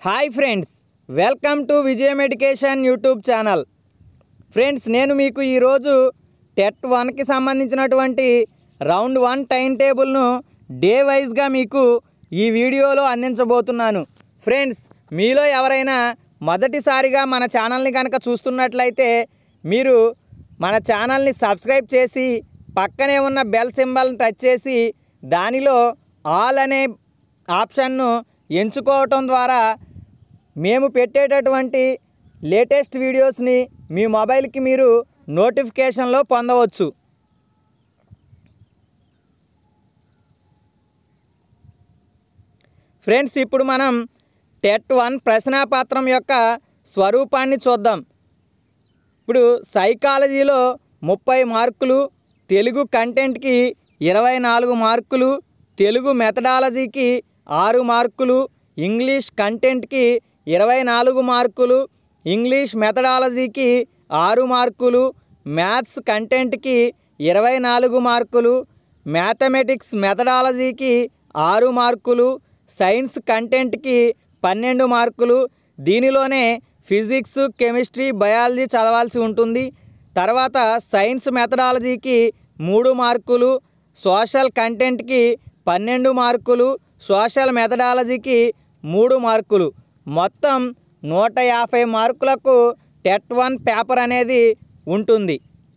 hi friends welcome to Vijayam education YouTube channel friends నేను మీకు ఈరోజు టెట్ వన్కి సంబంధించినటువంటి రౌండ్ వన్ టైం టేబుల్ను డే వైజ్గా మీకు ఈ వీడియోలో అందించబోతున్నాను ఫ్రెండ్స్ మీలో ఎవరైనా మొదటిసారిగా మన ఛానల్ని కనుక చూస్తున్నట్లయితే మీరు మన ఛానల్ని సబ్స్క్రైబ్ చేసి పక్కనే ఉన్న బెల్ సింబల్ని టచ్ చేసి దానిలో ఆల్ అనే ఆప్షన్ను ఎంచుకోవటం ద్వారా మేము పెట్టేటటువంటి లేటెస్ట్ వీడియోస్ని మీ మొబైల్కి మీరు నోటిఫికేషన్లో పొందవచ్చు ఫ్రెండ్స్ ఇప్పుడు మనం టెట్ వన్ ప్రశ్నాపత్రం యొక్క స్వరూపాన్ని చూద్దాం ఇప్పుడు సైకాలజీలో ముప్పై మార్కులు తెలుగు కంటెంట్కి ఇరవై నాలుగు మార్కులు తెలుగు మెథడాలజీకి ఆరు మార్కులు ఇంగ్లీష్ కంటెంట్కి ఇరవై నాలుగు మార్కులు ఇంగ్లీష్ మెథడాలజీకి ఆరు మార్కులు మ్యాథ్స్ కంటెంట్కి ఇరవై నాలుగు మార్కులు మ్యాథమెటిక్స్ మెథడాలజీకి ఆరు మార్కులు సైన్స్ కంటెంట్కి పన్నెండు మార్కులు దీనిలోనే ఫిజిక్స్ కెమిస్ట్రీ బయాలజీ చదవాల్సి ఉంటుంది తర్వాత సైన్స్ మెథడాలజీకి మూడు మార్కులు సోషల్ కంటెంట్కి పన్నెండు మార్కులు సోషల్ మెథడాలజీకి మూడు మార్కులు మొత్తం నూట యాభై మార్కులకు టెట్ వన్ పేపర్ అనేది ఉంటుంది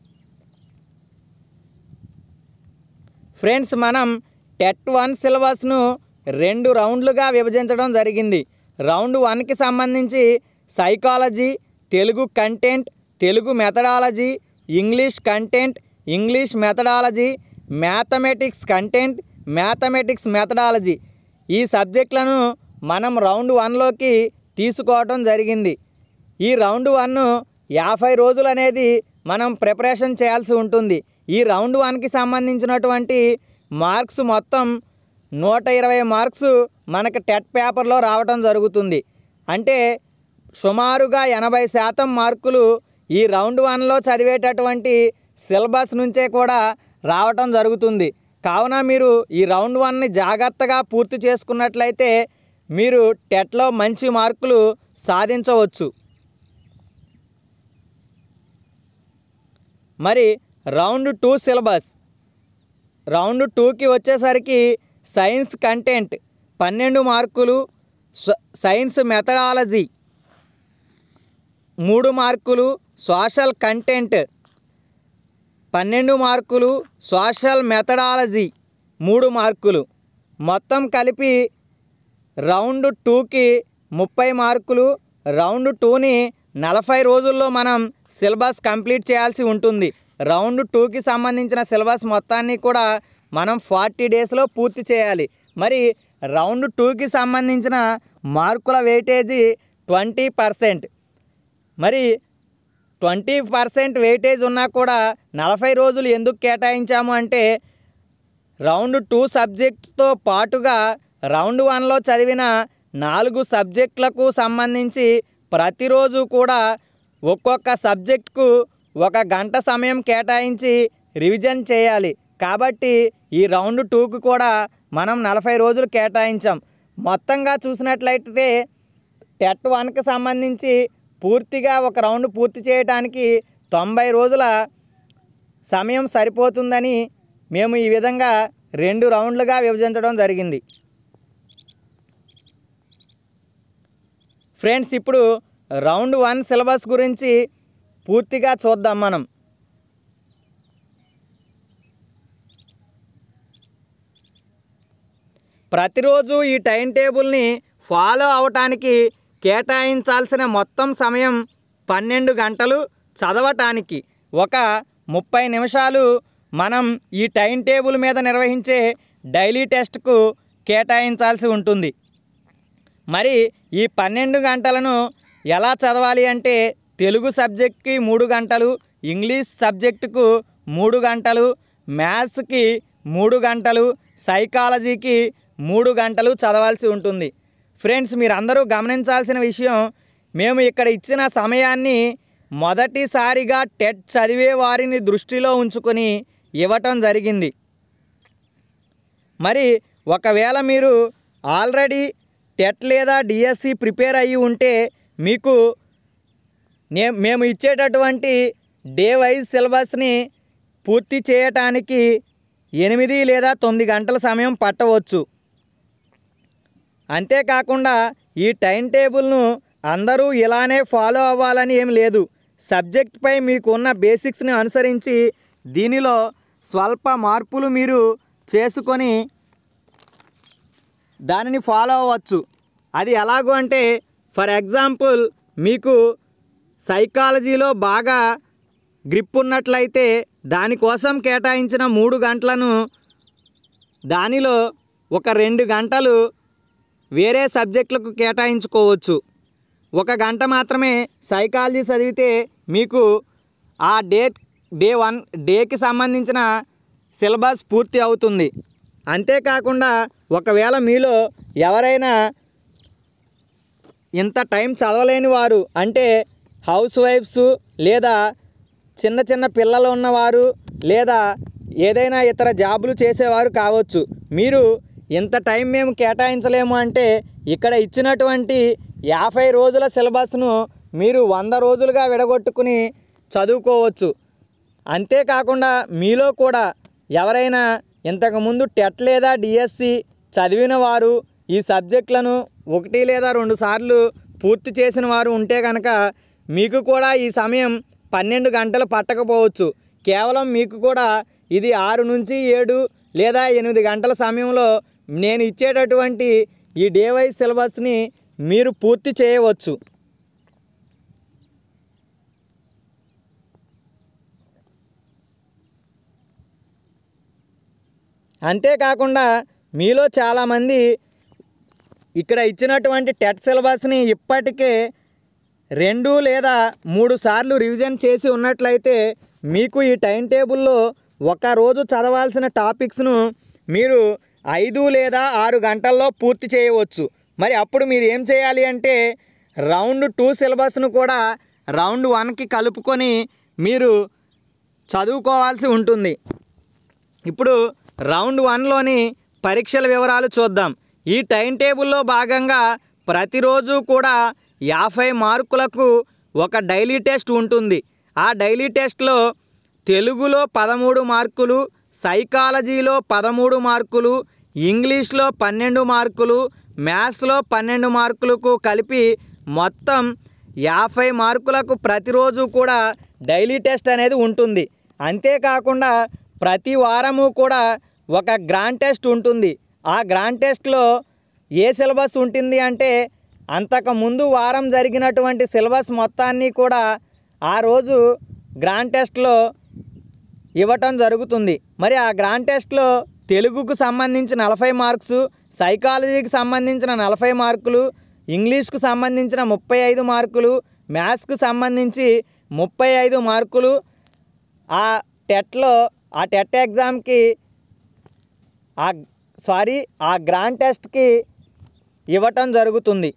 ఫ్రెండ్స్ మనం టెట్ వన్ సిలబస్ను రెండు రౌండ్లుగా విభజించడం జరిగింది రౌండ్ వన్కి సంబంధించి psychology Telugu content Telugu methodology English content English methodology mathematics content mathematics methodology ఈ సబ్జెక్టులను మనం రౌండ్ వన్లోకి తీసుకోవడం జరిగింది ఈ రౌండ్ వన్ యాభై రోజులు అనేది మనం ప్రిపరేషన్ చేయాల్సి ఉంటుంది ఈ రౌండ్ వన్కి సంబంధించినటువంటి మార్క్స్ మొత్తం నూట ఇరవై మార్క్స్ మనకి టెట్ పేపర్లో రావటం జరుగుతుంది అంటే సుమారుగా ఎనభై శాతం మార్కులు ఈ రౌండ్ వన్లో చదివేటటువంటి సిలబస్ నుంచే కూడా రావటం జరుగుతుంది కావున మీరు ఈ రౌండ్ వన్ని జాగ్రత్తగా పూర్తి చేసుకున్నట్లయితే మీరు టెట్లో మంచి మార్కులు సాధించవచ్చు మరి రౌండ్ టూ సిలబస్ రౌండ్ టూకి వచ్చేసరికి సైన్స్ కంటెంట్ పన్నెండు మార్కులు స- సైన్స్ మెథడాలజీ మూడు మార్కులు సోషల్ కంటెంట్ పన్నెండు మార్కులు సోషల్ మెథడాలజీ మూడు మార్కులు మొత్తం కలిపి రౌండ్ టూకి ముప్పై మార్కులు రౌండ్ టూని నలభై రోజుల్లో మనం సిలబస్ కంప్లీట్ చేయాల్సి ఉంటుంది రౌండ్ టూకి సంబంధించిన సిలబస్ మొత్తాన్ని కూడా మనం ఫార్టీ డేస్లో పూర్తి చేయాలి మరి రౌండ్ టూకి సంబంధించిన మార్కుల వెయిటేజీ ట్వంటీ పర్సెంట్ మరి ట్వంటీ పర్సెంట్ వెయిటేజ్ ఉన్నా కూడా నలభై రోజులు ఎందుకు కేటాయించాము అంటే రౌండ్ టూ సబ్జెక్ట్స్తో పాటుగా రౌండ్ వన్లో చదివిన నాలుగు సబ్జెక్టులకు సంబంధించి ప్రతిరోజు కూడా ఒక్కొక్క సబ్జెక్టుకు ఒక గంట సమయం కేటాయించి రివిజన్ చేయాలి కాబట్టి ఈ రౌండ్ టూకు కూడా మనం నలభై రోజులు కేటాయించాం మొత్తంగా చూసినట్లయితే టెట్ వన్కి సంబంధించి పూర్తిగా ఒక రౌండ్ పూర్తి చేయడానికి తొంభై రోజుల సమయం సరిపోతుందని మేము ఈ విధంగా రెండు రౌండ్లుగా విభజించడం జరిగింది ఫ్రెండ్స్ ఇప్పుడు రౌండ్ వన్ సిలబస్ గురించి పూర్తిగా చూద్దాం మనం ప్రతిరోజు ఈ టైం టేబుల్ని ఫాలో అవటానికి కేటాయించాల్సిన మొత్తం సమయం పన్నెండు గంటలు చదవటానికి ఒక ముప్పై నిమిషాలు మనం ఈ టైం టేబుల్ మీద నిర్వహించే డైలీ టెస్ట్కు కేటాయించాల్సి ఉంటుంది మరి ఈ పన్నెండు గంటలను ఎలా చదవాలి అంటే తెలుగు సబ్జెక్ట్కి మూడు గంటలు ఇంగ్లీష్ సబ్జెక్టుకు మూడు గంటలు మ్యాథ్స్కి మూడు గంటలు సైకాలజీకి మూడు గంటలు చదవాల్సి ఉంటుంది ఫ్రెండ్స్ మీరందరూ గమనించాల్సిన విషయం మేము ఇక్కడ ఇచ్చిన సమయాన్ని మొదటిసారిగా టెట్ చదివే వారిని దృష్టిలో ఉంచుకొని ఇవ్వటం జరిగింది మరి ఒకవేళ మీరు ఆల్రెడీ టెట్ లేదా డిఎస్సి ప్రిపేర్ అయ్యి ఉంటే మీకు నే మేము ఇచ్చేటటువంటి డే వైజ్ సిలబస్ని పూర్తి చేయటానికి ఎనిమిది లేదా తొమ్మిది గంటల సమయం పట్టవచ్చు అంతేకాకుండా ఈ టైం టేబుల్ను అందరూ ఇలానే ఫాలో అవ్వాలని ఏం లేదు సబ్జెక్ట్పై మీకున్న బేసిక్స్ని అనుసరించి దీనిలో స్వల్ప మార్పులు మీరు చేసుకొని దానిని ఫాలో అవ్వచ్చు అది ఎలాగో అంటే ఫర్ ఎగ్జాంపుల్ మీకు సైకాలజీలో బాగా గ్రిప్ ఉన్నట్లయితే దానికోసం కేటాయించిన మూడు గంటలను దానిలో ఒక రెండు గంటలు వేరే సబ్జెక్టులకు కేటాయించుకోవచ్చు ఒక గంట మాత్రమే సైకాలజీ చదివితే మీకు ఆ డే డే వన్ డేకి సంబంధించిన సిలబస్ పూర్తి అవుతుంది అంతేకాకుండా ఒకవేళ మీలో ఎవరైనా ఇంత టైం చదవలేని వారు అంటే హౌస్ వైఫ్స్ లేదా చిన్న చిన్న పిల్లలు ఉన్నవారు లేదా ఏదైనా ఇతర జాబులు చేసేవారు కావచ్చు మీరు ఇంత టైం మేము కేటాయించలేము అంటే ఇక్కడ ఇచ్చినటువంటి యాభై రోజుల సిలబస్ను మీరు వంద రోజులుగా విడగొట్టుకుని చదువుకోవచ్చు అంతేకాకుండా మీలో కూడా ఎవరైనా ఇంతకుముందు టెట్ లేదా డిఎస్సి చదివిన వారు ఈ సబ్జెక్టులను ఒకటి లేదా రెండు సార్లు పూర్తి చేసిన వారు ఉంటే కనుక మీకు కూడా ఈ సమయం పన్నెండు గంటలు పట్టకపోవచ్చు కేవలం మీకు కూడా ఇది ఆరు నుంచి ఏడు లేదా ఎనిమిది గంటల సమయంలో నేను ఇచ్చేటటువంటి ఈ డే వైజ్ సిలబస్ని మీరు పూర్తి చేయవచ్చు అంతేకాకుండా మీలో చాలామంది ఇక్కడ ఇచ్చినటువంటి టెట్ సిలబస్ని ఇప్పటికే రెండు లేదా మూడు సార్లు రివిజన్ చేసి ఉన్నట్లయితే మీకు ఈ టైం టేబుల్లో ఒక రోజు చదవాల్సిన టాపిక్స్ను మీరు ఐదు లేదా ఆరు గంటల్లో పూర్తి చేయవచ్చు మరి అప్పుడు మీరు ఏం చేయాలి అంటే రౌండ్ టూ సిలబస్ను కూడా రౌండ్ వన్కి కలుపుకొని మీరు చదువుకోవాల్సి ఉంటుంది ఇప్పుడు రౌండ్ వన్లోని పరీక్షల వివరాలు చూద్దాం ఈ టైం టేబుల్లో భాగంగా ప్రతిరోజు కూడా యాభై మార్కులకు ఒక డైలీ టెస్ట్ ఉంటుంది ఆ డైలీ టెస్ట్లో తెలుగులో పదమూడు మార్కులు సైకాలజీలో పదమూడు మార్కులు ఇంగ్లీష్లో పన్నెండు మార్కులు మ్యాథ్స్లో పన్నెండు మార్కులకు కలిపి మొత్తం యాభై మార్కులకు ప్రతిరోజు కూడా డైలీ టెస్ట్ అనేది ఉంటుంది అంతేకాకుండా ప్రతి వారము కూడా ఒక గ్రాండ్ టెస్ట్ ఉంటుంది ఆ గ్రాండ్ టెస్ట్లో ఏ సిలబస్ ఉంటుంది అంటే అంతకు ముందు వారం జరిగినటువంటి సిలబస్ మొత్తాన్ని కూడా ఆ రోజు గ్రాండ్ టెస్ట్లో ఇవ్వటం జరుగుతుంది మరి ఆ గ్రాండ్ టెస్ట్లో తెలుగుకు సంబంధించి నలభై మార్క్స్ సైకాలజీకి సంబంధించిన నలభై మార్కులు ఇంగ్లీష్కు సంబంధించిన ముప్పై ఐదు మార్కులు మ్యాథ్స్కు సంబంధించి ముప్పై ఐదు మార్కులు ఆ టెట్లో ఆ టెట్ ఎగ్జామ్కి ఆ సారీ ఆ గ్రాండ్ టెస్ట్కి ఇవ్వటం జరుగుతుంది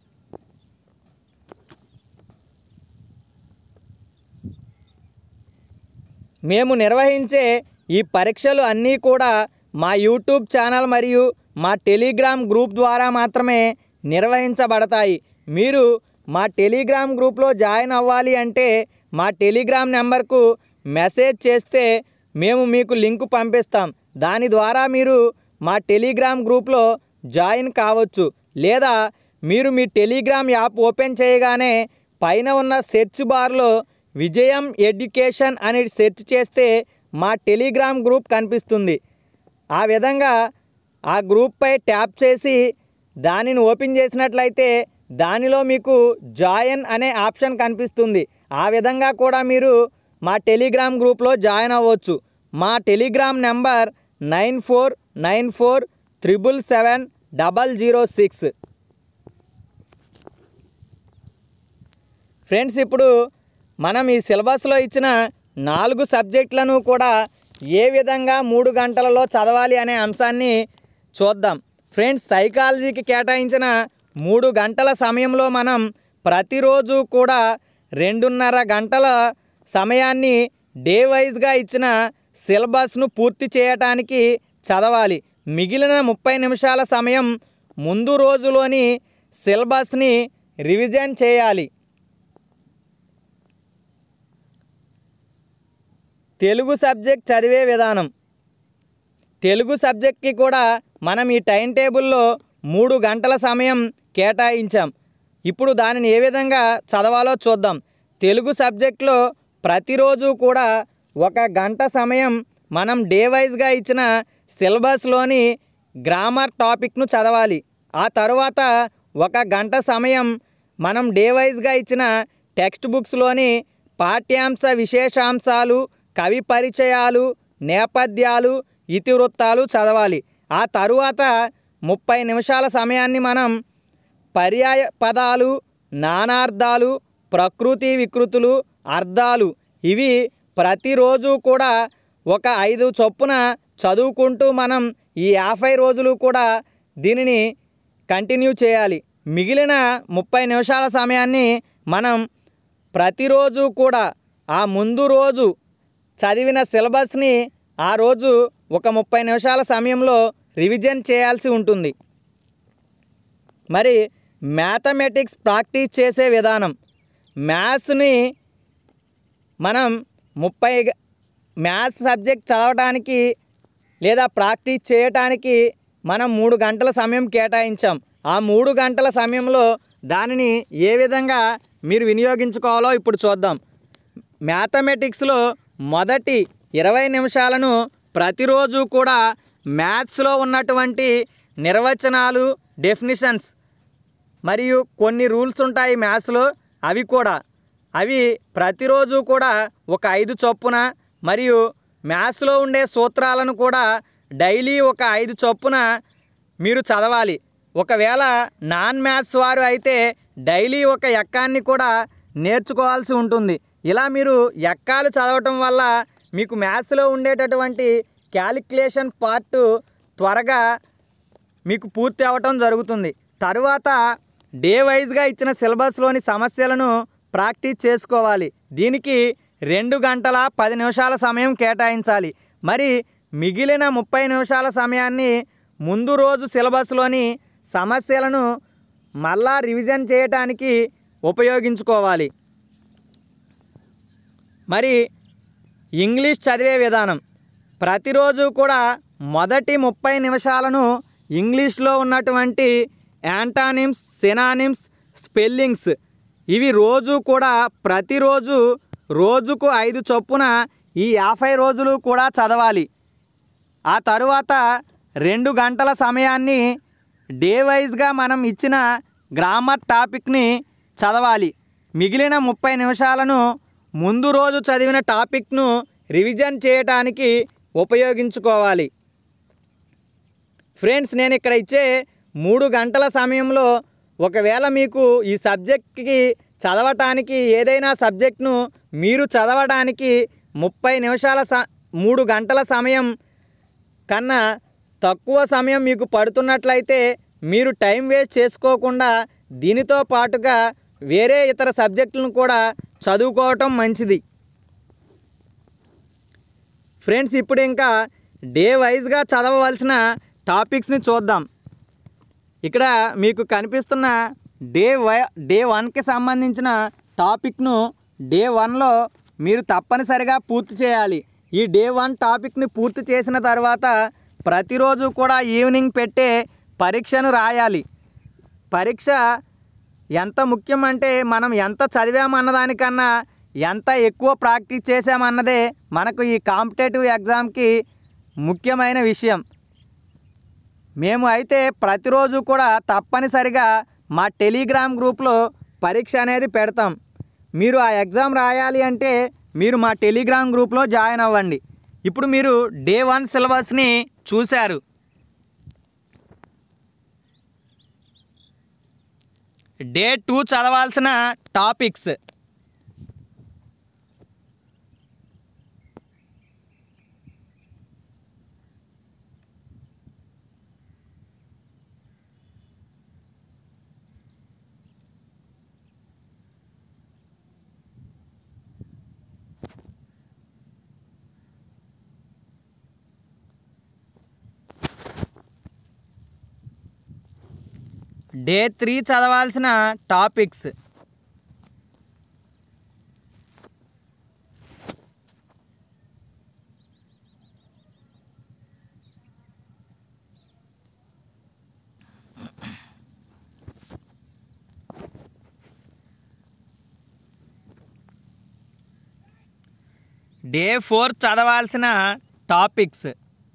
మేము నిర్వహించే ఈ పరీక్షలు అన్నీ కూడా మా యూట్యూబ్ ఛానల్ మరియు మా టెలిగ్రామ్ గ్రూప్ ద్వారా మాత్రమే నిర్వహించబడతాయి మీరు మా టెలిగ్రామ్ గ్రూప్లో జాయిన్ అవ్వాలి అంటే మా టెలిగ్రామ్ నెంబర్కు మెసేజ్ చేస్తే మేము మీకు లింక్ పంపిస్తాం దాని ద్వారా మీరు మా టెలిగ్రామ్ గ్రూప్లో జాయిన్ కావచ్చు లేదా మీరు మీ టెలిగ్రామ్ యాప్ ఓపెన్ చేయగానే పైన ఉన్న సెర్చ్ బార్లో విజయం ఎడ్యుకేషన్ అని సెర్చ్ చేస్తే మా టెలిగ్రామ్ గ్రూప్ కనిపిస్తుంది ఆ విధంగా ఆ గ్రూప్పై ట్యాప్ చేసి దానిని ఓపెన్ చేసినట్లయితే దానిలో మీకు జాయిన్ అనే ఆప్షన్ కనిపిస్తుంది ఆ విధంగా కూడా మీరు మా టెలిగ్రామ్ గ్రూప్లో జాయిన్ అవ్వచ్చు మా Telegram number nine four nine four triple seven double zero six friends ఇప్పుడు మనం ఈ సిలబస్లో ఇచ్చిన నాలుగు సబ్జెక్టులను కూడా ఏ విధంగా మూడు గంటలలో చదవాలి అనే అంశాన్ని చూద్దాం ఫ్రెండ్స్ సైకాలజీకి కేటాయించిన మూడు గంటల సమయంలో మనం ప్రతిరోజు కూడా రెండున్నర గంటల సమయాన్ని డే వైజ్గా ఇచ్చిన సిలబస్ను పూర్తి చేయటానికి చదవాలి మిగిలిన ముప్పై నిమిషాల సమయం ముందు రోజులోని సిలబస్ని రివిజన్ చేయాలి తెలుగు సబ్జెక్ట్ చదివే విధానం తెలుగు సబ్జెక్ట్కి కూడా మనం ఈ టైం టేబుల్లో మూడు గంటల సమయం కేటాయించాం ఇప్పుడు దానిని ఏ విధంగా చదవాలో చూద్దాం తెలుగు సబ్జెక్ట్లో ప్రతిరోజు కూడా ఒక గంట సమయం మనం డే వైజ్గా ఇచ్చిన సిలబస్లోని గ్రామర్ టాపిక్ను చదవాలి ఆ తర్వాత ఒక గంట సమయం మనం డే వైజ్గా ఇచ్చిన టెక్స్ట్ బుక్స్లోని పాఠ్యాంశ విశేషాంశాలు కవి పరిచయాలు నేపథ్యాలు ఇతివృత్తాలు చదవాలి ఆ తరువాత ముప్పై నిమిషాల సమయాన్ని మనం పర్యాయ పదాలు నానార్థాలు ప్రకృతి వికృతులు అర్థాలు ఇవి ప్రతిరోజు కూడా ఒక ఐదు చొప్పున చదువుకుంటూ మనం ఈ యాభై రోజులు కూడా దీనిని కంటిన్యూ చేయాలి మిగిలిన ముప్పై నిమిషాల సమయాన్ని మనం ప్రతిరోజు కూడా ఆ ముందు రోజు చదివిన సిలబస్ని ఆ రోజు ఒక ముప్పై నిమిషాల సమయంలో రివిజన్ చేయాల్సి ఉంటుంది మరి మ్యాథమెటిక్స్ ప్రాక్టీస్ చేసే విధానం మ్యాథ్స్ని మనం ముప్పై గ- మ్యాథ్స్ సబ్జెక్ట్ చదవడానికి లేదా ప్రాక్టీస్ చేయటానికి మనం మూడు గంటల సమయం కేటాయించాం ఆ మూడు గంటల సమయంలో దానిని ఏ విధంగా మీరు వినియోగించుకోవాలో ఇప్పుడు చూద్దాం మ్యాథమెటిక్స్లో మొదటి ఇరవై నిమిషాలను ప్రతిరోజు కూడా మ్యాథ్స్లో ఉన్నటువంటి నిర్వచనాలు డెఫినిషన్స్ మరియు కొన్ని రూల్స్ ఉంటాయి మ్యాథ్స్లో అవి కూడా అవి ప్రతిరోజు కూడా ఒక ఐదు చొప్పున మరియు మ్యాథ్స్లో ఉండే సూత్రాలను కూడా డైలీ ఒక ఐదు చొప్పున మీరు చదవాలి ఒకవేళ నాన్ మ్యాథ్స్ వారు అయితే డైలీ ఒక ఎక్కాన్ని కూడా నేర్చుకోవాల్సి ఉంటుంది ఇలా మీరు ఎక్కాలు చదవటం వల్ల మీకు మ్యాథ్స్లో ఉండేటటువంటి క్యాలిక్యులేషన్ పార్ట్ త్వరగా మీకు పూర్తి అవ్వటం జరుగుతుంది తరువాత డే వైజ్గా ఇచ్చిన సిలబస్లోని సమస్యలను ప్రాక్టీస్ చేసుకోవాలి దీనికి రెండు గంటల పది నిమిషాల సమయం కేటాయించాలి మరి మిగిలిన ముప్పై నిమిషాల సమయాన్ని ముందు రోజు సిలబస్లోని సమస్యలను మళ్ళా రివిజన్ చేయటానికి ఉపయోగించుకోవాలి మరి ఇంగ్లీష్ చదివే విధానం ప్రతిరోజు కూడా మొదటి ముప్పై నిమిషాలను ఇంగ్లీష్లో ఉన్నటువంటి యాంటానిమ్స్ సినానిమ్స్ స్పెల్లింగ్స్ ఇవి రోజు కూడా ప్రతిరోజు రోజుకు ఐదు చొప్పున ఈ యాభై రోజులు కూడా చదవాలి ఆ తరువాత రెండు గంటల సమయాన్ని డే వైజ్గా మనం ఇచ్చిన గ్రామర్ టాపిక్ని చదవాలి మిగిలిన ముప్పై నిమిషాలను ముందు రోజు చదివిన టాపిక్ను రివిజన్ చేయటానికి ఉపయోగించుకోవాలి ఫ్రెండ్స్ నేను ఇక్కడ ఇచ్చే మూడు గంటల సమయంలో ఒకవేళ మీకు ఈ సబ్జెక్ట్కి చదవటానికి ఏదైనా సబ్జెక్ట్ను మీరు చదవడానికి ముప్పై నిమిషాల స మూడు గంటల సమయం కన్నా తక్కువ సమయం మీకు పడుతున్నట్లయితే మీరు టైం వేస్ట్ చేసుకోకుండా దీనితో పాటుగా వేరే ఇతర సబ్జెక్టులను కూడా చదువుకోవటం మంచిది ఫ్రెండ్స్ ఇప్పుడు ఇంకా డే వైజ్గా చదవవలసిన టాపిక్స్ని చూద్దాం ఇక్కడ మీకు కనిపిస్తున్న డే వై డే వన్కి సంబంధించిన టాపిక్ను డే వన్లో మీరు తప్పనిసరిగా పూర్తి చేయాలి ఈ డే వన్ టాపిక్ని పూర్తి చేసిన తర్వాత ప్రతిరోజు కూడా ఈవినింగ్ పెట్టే పరీక్షను రాయాలి పరీక్ష ఎంత ముఖ్యం అంటే మనం ఎంత చదివామన్నదానికన్నా ఎంత ఎక్కువ ప్రాక్టీస్ చేసామన్నదే మనకు ఈ కాంపిటేటివ్ ఎగ్జామ్కి ముఖ్యమైన విషయం మేము అయితే ప్రతిరోజు కూడా తప్పనిసరిగా మా టెలిగ్రామ్ గ్రూప్లో పరీక్ష అనేది పెడతాం మీరు ఆ ఎగ్జామ్ రాయాలి అంటే మీరు మా టెలిగ్రామ్ గ్రూప్లో జాయిన్ అవ్వండి ఇప్పుడు మీరు డే వన్ సిలబస్ని చూశారు డే టూ చదవాల్సిన టాపిక్స్ డే త్రీ చదవాల్సిన టాపిక్స్ డే ఫోర్ చదవాల్సిన టాపిక్స్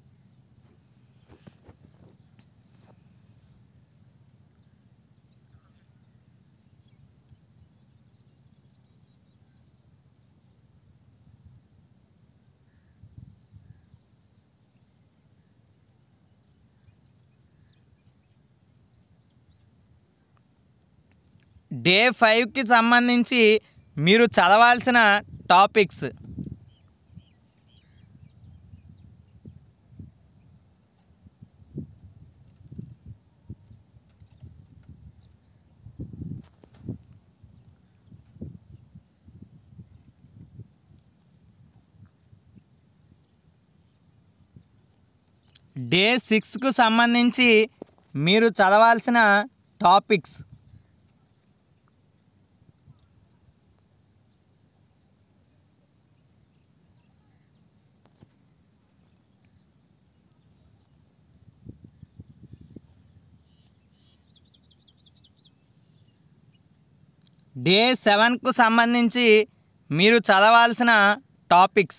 డే ఫైవ్కి సంబంధించి మీరు చదవాల్సిన టాపిక్స్ డే సిక్స్కు సంబంధించి మీరు చదవాల్సిన టాపిక్స్ డే సెవెన్కు సంబంధించి మీరు చదవాల్సిన టాపిక్స్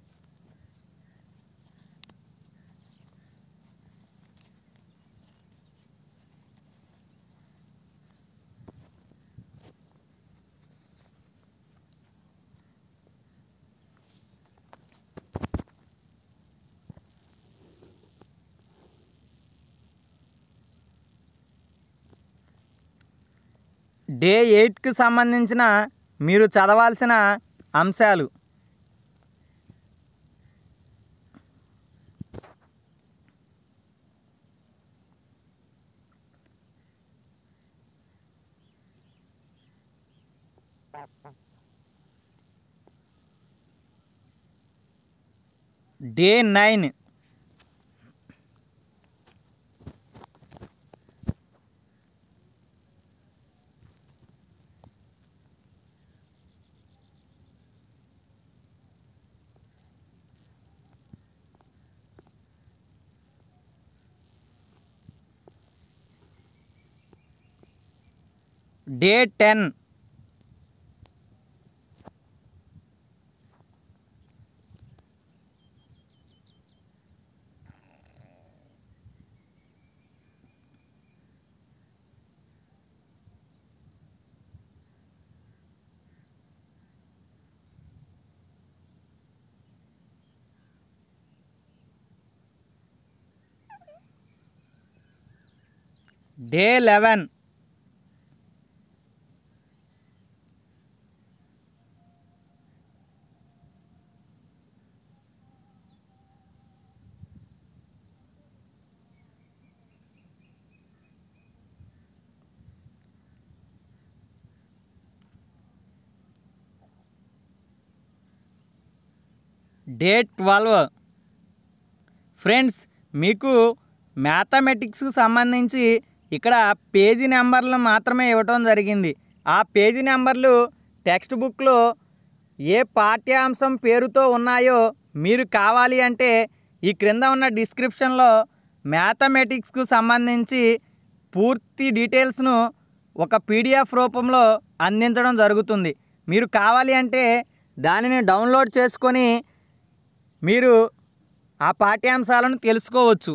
డే ఎయిట్కి సంబంధించిన మీరు చదవాల్సిన అంశాలు day nine day ten day eleven day twelve friends మీకు మ్యాథమెటిక్స్కి సంబంధించి ఇక్కడ పేజీ నెంబర్లు మాత్రమే ఇవ్వటం జరిగింది ఆ పేజీ నెంబర్లు టెక్స్ట్ బుక్లో ఏ పాఠ్యాంశం పేరుతో ఉన్నాయో మీరు కావాలి అంటే ఈ క్రింద ఉన్న డిస్క్రిప్షన్లో మ్యాథమెటిక్స్కు సంబంధించి పూర్తి డీటెయిల్స్ను ఒక పీడిఎఫ్ రూపంలో అందించడం జరుగుతుంది మీరు కావాలి అంటే దానిని డౌన్లోడ్ చేసుకొని మీరు ఆ పాఠ్యాంశాలను తెలుసుకోవచ్చు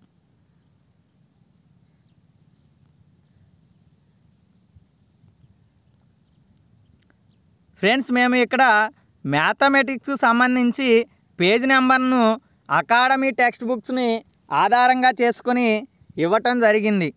ఫ్రెండ్స్ మేము ఇక్కడ మ్యాథమెటిక్స్ సంబంధించి పేజ్ నెంబర్ను అకాడమీ టెక్స్ట్ బుక్స్ని ఆధారంగా చేసుకొని ఇవ్వటం జరిగింది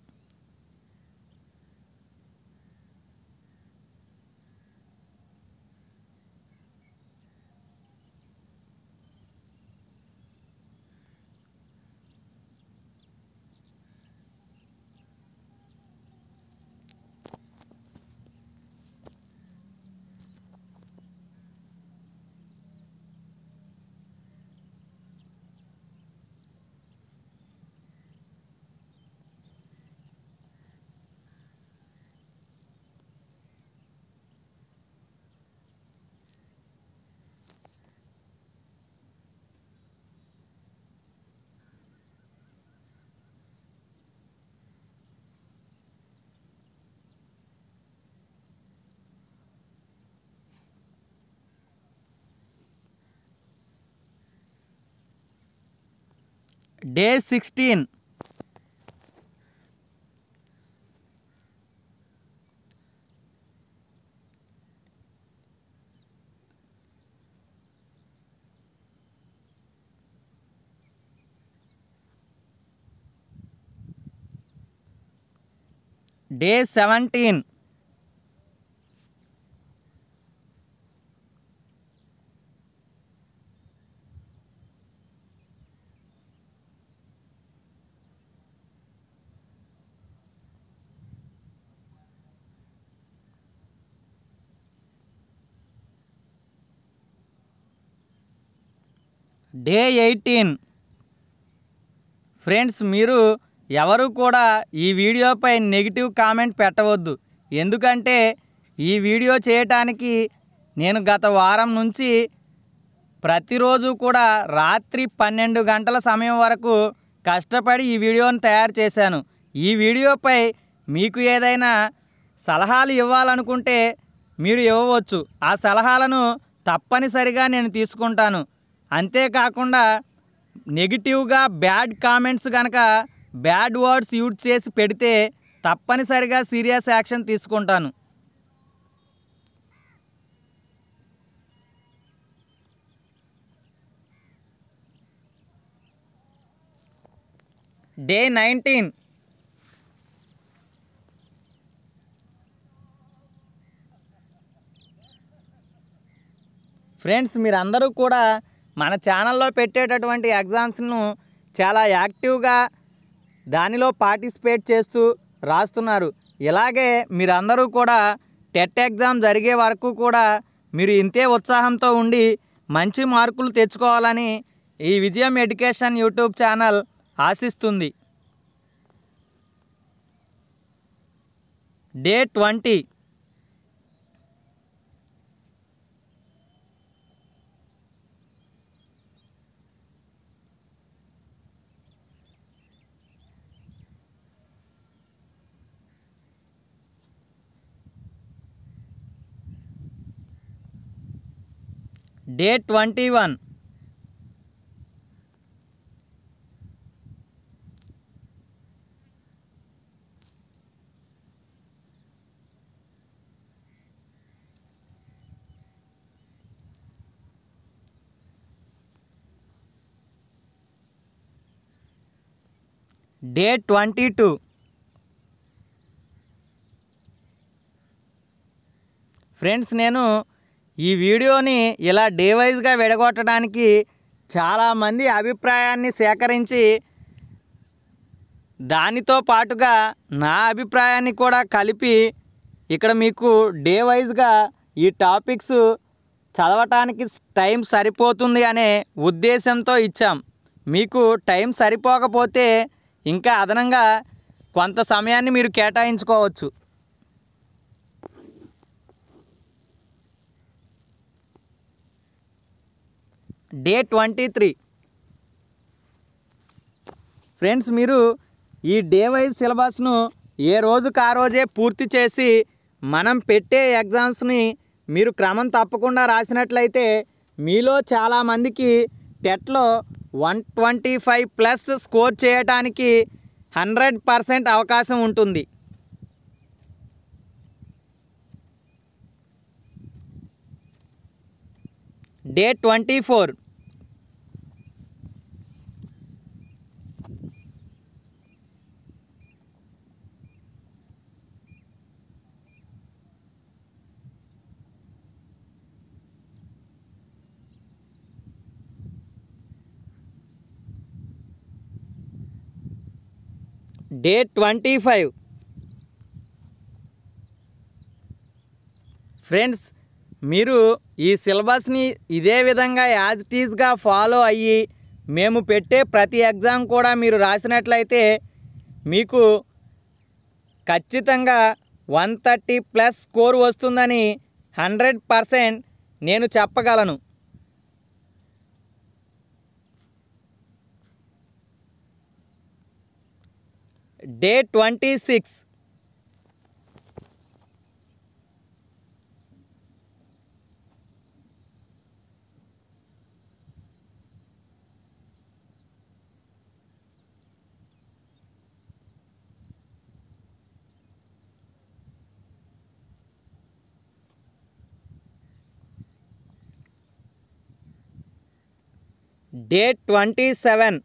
day sixteen day seventeen day eighteen friends మీరు ఎవరు కూడా ఈ వీడియోపై నెగిటివ్ కామెంట్ పెట్టవద్దు ఎందుకంటే ఈ వీడియో చేయటానికి నేను గత వారం నుంచి ప్రతిరోజు కూడా రాత్రి పన్నెండు గంటల సమయం వరకు కష్టపడి ఈ వీడియోని తయారు చేశాను ఈ వీడియోపై మీకు ఏదైనా సలహాలు ఇవ్వాలనుకుంటే మీరు ఇవ్వవచ్చు ఆ సలహాలను తప్పనిసరిగా నేను తీసుకుంటాను అంతేకాకుండా నెగిటివ్గా బ్యాడ్ కామెంట్స్ కనుక బ్యాడ్ వర్డ్స్ యూజ్ చేసి పెడితే తప్పనిసరిగా సీరియస్ యాక్షన్ తీసుకుంటాను డే నైన్టీన్ ఫ్రెండ్స్ మీరందరూ కూడా మన ఛానల్లో పెట్టేటటువంటి ఎగ్జామ్స్ను చాలా యాక్టివ్గా దానిలో పార్టిసిపేట్ చేస్తూ రాస్తున్నారు ఇలాగే మీరందరూ కూడా టెట్ ఎగ్జామ్ జరిగే వరకు కూడా మీరు ఇంతే ఉత్సాహంతో ఉండి మంచి మార్కులు తెచ్చుకోవాలని ఈ విజయం ఎడ్యుకేషన్ యూట్యూబ్ ఛానల్ ఆశిస్తుంది day twenty day twenty one day twenty two friends నేను ఈ వీడియోని ఇలా డే వైజ్గా విడగొట్టడానికి చాలామంది అభిప్రాయాన్ని సేకరించి దానితో పాటుగా నా అభిప్రాయాన్ని కూడా కలిపి ఇక్కడ మీకు డే వైజ్గా ఈ టాపిక్స్ చదవటానికి టైం సరిపోతుంది అనే ఉద్దేశంతో ఇచ్చాం మీకు టైం సరిపోకపోతే ఇంకా అదనంగా కొంత సమయాన్ని మీరు కేటాయించుకోవచ్చు డే ట్వంటీ త్రీ ఫ్రెండ్స్ మీరు ఈ డే వైజ్ సిలబస్ను ఏ రోజుకు ఆ రోజే పూర్తి చేసి మనం పెట్టే ఎగ్జామ్స్ని మీరు క్రమం తప్పకుండా రాసినట్లయితే మీలో చాలామందికి టెట్లో one twenty five plus score చేయటానికి హండ్రెడ్ పర్సెంట్ అవకాశం ఉంటుంది day twenty four day twenty five friends మీరు ఈ సిలబస్ని ఇదే విధంగా యాజ్ టీజ్గా ఫాలో అయ్యి మేము పెట్టే ప్రతి ఎగ్జామ్ కూడా మీరు రాసినట్లయితే మీకు ఖచ్చితంగా వన్ థర్టీ ప్లస్ స్కోర్ వస్తుందని హండ్రెడ్ పర్సెంట్ నేను చెప్పగలను day twenty six day twenty seven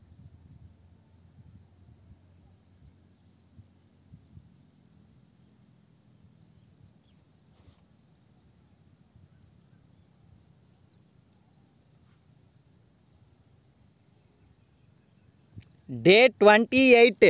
day twenty eight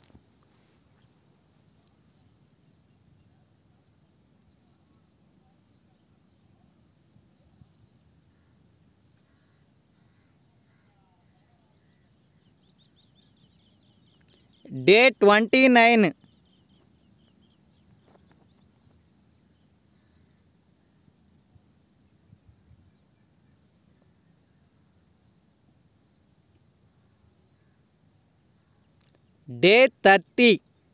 day twenty nine day thirty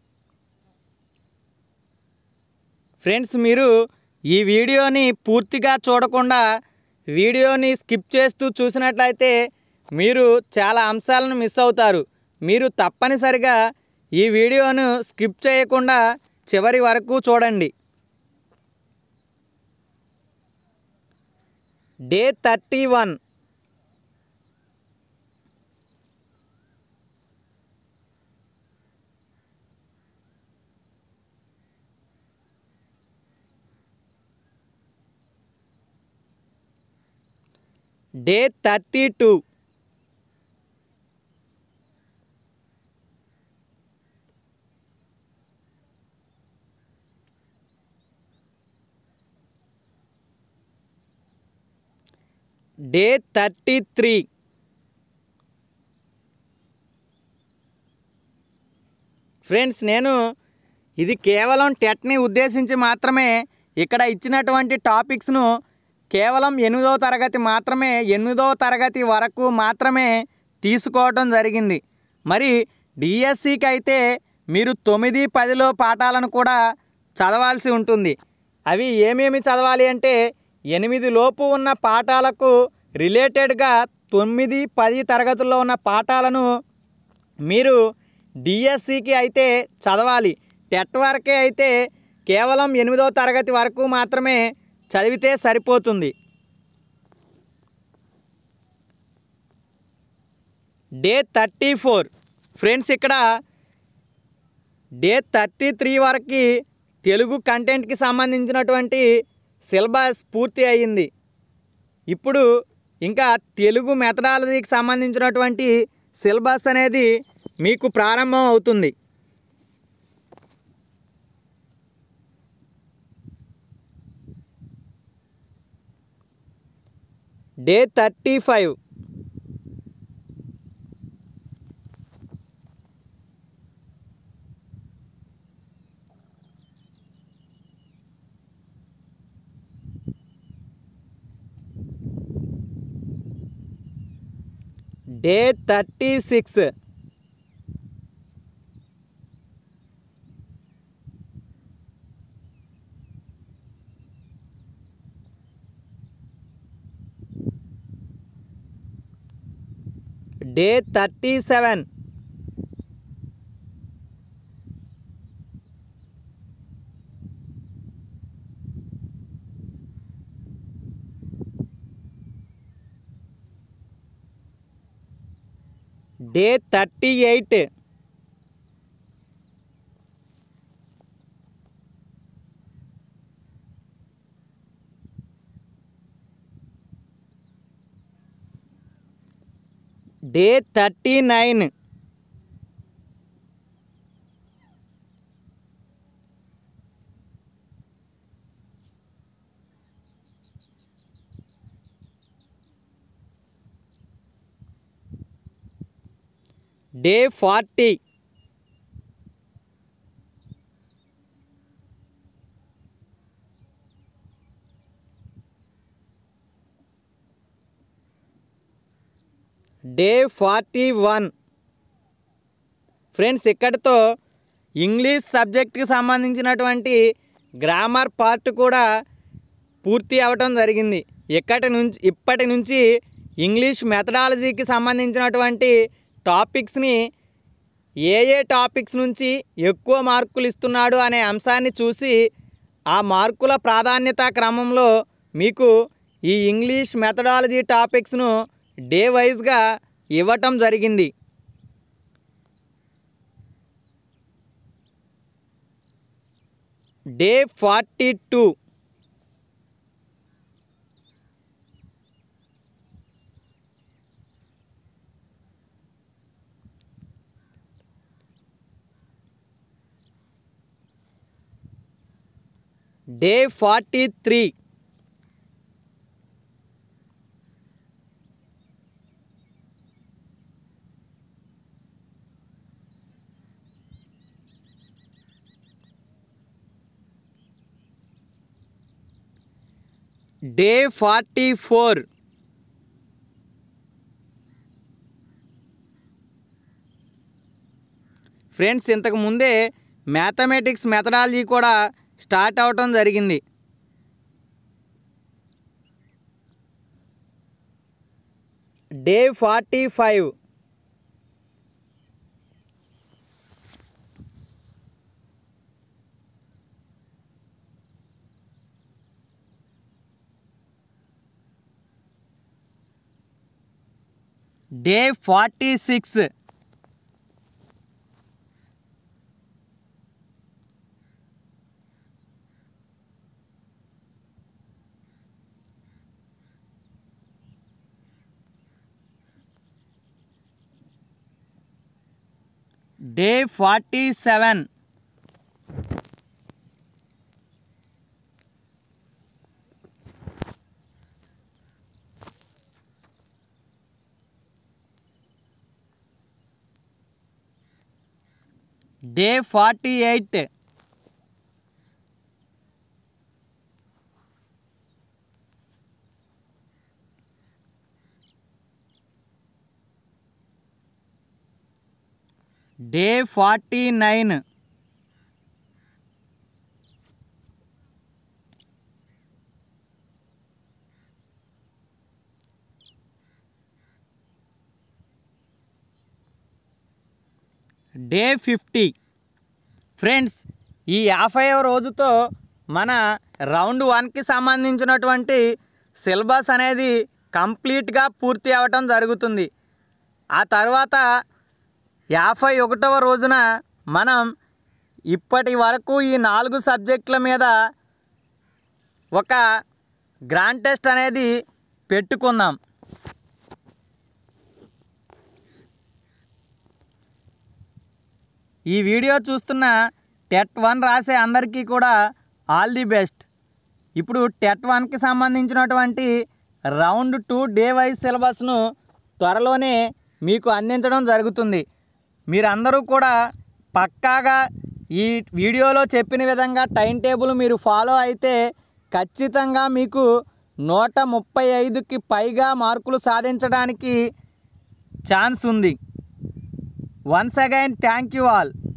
friends మీరు ఈ వీడియోని పూర్తిగా చూడకుండా వీడియోని స్కిప్ చేస్తూ చూసినట్లయితే మీరు చాలా అంశాలను మిస్ అవుతారు మీరు తప్పనిసరిగా ఈ వీడియోను స్కిప్ చేయకుండా చివరి వరకు చూడండి day thirty one day thirty two day thirty three friends నేను ఇది కేవలం టెట్ని ఉద్దేశించి మాత్రమే ఇక్కడ ఇచ్చినటువంటి టాపిక్స్ను కేవలం ఎనిమిదవ తరగతి మాత్రమే ఎనిమిదవ తరగతి వరకు మాత్రమే తీసుకోవడం జరిగింది మరి డిఎస్సికి అయితే మీరు తొమ్మిది పదిలో పాఠాలను కూడా చదవాల్సి ఉంటుంది అవి ఏమేమి చదవాలి అంటే ఎనిమిది లోపు ఉన్న పాఠాలకు రిలేటెడ్గా తొమ్మిది పది తరగతుల్లో ఉన్న పాఠాలను మీరు డిఎస్సికి అయితే చదవాలి టెట్ వరకే అయితే కేవలం ఎనిమిదో తరగతి వరకు మాత్రమే చదివితే సరిపోతుంది డే థర్టీ ఫోర్ ఫ్రెండ్స్ ఇక్కడ డే థర్టీ త్రీ వరకు తెలుగు కంటెంట్కి సంబంధించినటువంటి సిలబస్ పూర్తి అయ్యింది ఇప్పుడు ఇంకా తెలుగు మెథడాలజీకి సంబంధించినటువంటి సిలబస్ అనేది మీకు ప్రారంభం అవుతుంది day thirty five day thirty six day thirty seven day thirty eight day thirty nine day forty day forty one friends ఇక్కడితో ఇంగ్లీష్ సబ్జెక్ట్కి సంబంధించినటువంటి గ్రామర్ పార్ట్ కూడా పూర్తి అవ్వటం జరిగింది ఇక్కడి నుంచి ఇప్పటి నుంచి ఇంగ్లీష్ మెథడాలజీకి సంబంధించినటువంటి టాపిక్స్ని ఏ ఏ టాపిక్స్ నుంచి ఎక్కువ మార్కులు ఇస్తున్నాడు అనే అంశాన్ని చూసి ఆ మార్కుల ప్రాధాన్యత క్రమంలో మీకు ఈ ఇంగ్లీష్ మెథడాలజీ టాపిక్స్ను డే వైజ్గా ఇవ్వటం జరిగింది day forty two day forty three day forty four friends ఇంతకు ముందే మ్యాథమెటిక్స్ మెథడాలజీ కూడా స్టార్ట్ అవటం జరిగింది day forty five day forty six day forty seven day forty eight day forty nine day fifty friends ఈ యాభైవ రోజుతో మన round వన్కి సంబంధించినటువంటి సిలబస్ అనేది కంప్లీట్గా పూర్తి అవ్వటం జరుగుతుంది ఆ తర్వాత యాభై ఒకటవ రోజున మనం ఇప్పటి వరకు ఈ నాలుగు సబ్జెక్టుల మీద ఒక గ్రాండ్ టెస్ట్ అనేది పెట్టుకుందాం ఈ వీడియో చూస్తున్న టెట్ వన్ రాసే అందరికీ కూడా ఆల్ ది బెస్ట్ ఇప్పుడు టెట్ వన్కి సంబంధించినటువంటి రౌండ్ టూ డే వైజ్ సిలబస్ను త్వరలోనే మీకు అందించడం జరుగుతుంది మీరందరూ కూడా పక్కాగా ఈ వీడియోలో చెప్పిన విధంగా టైం టేబుల్ మీరు ఫాలో అయితే ఖచ్చితంగా మీకు నూట ముప్పై ఐదుకి పైగా మార్కులు సాధించడానికి ఛాన్స్ ఉంది once again thank you all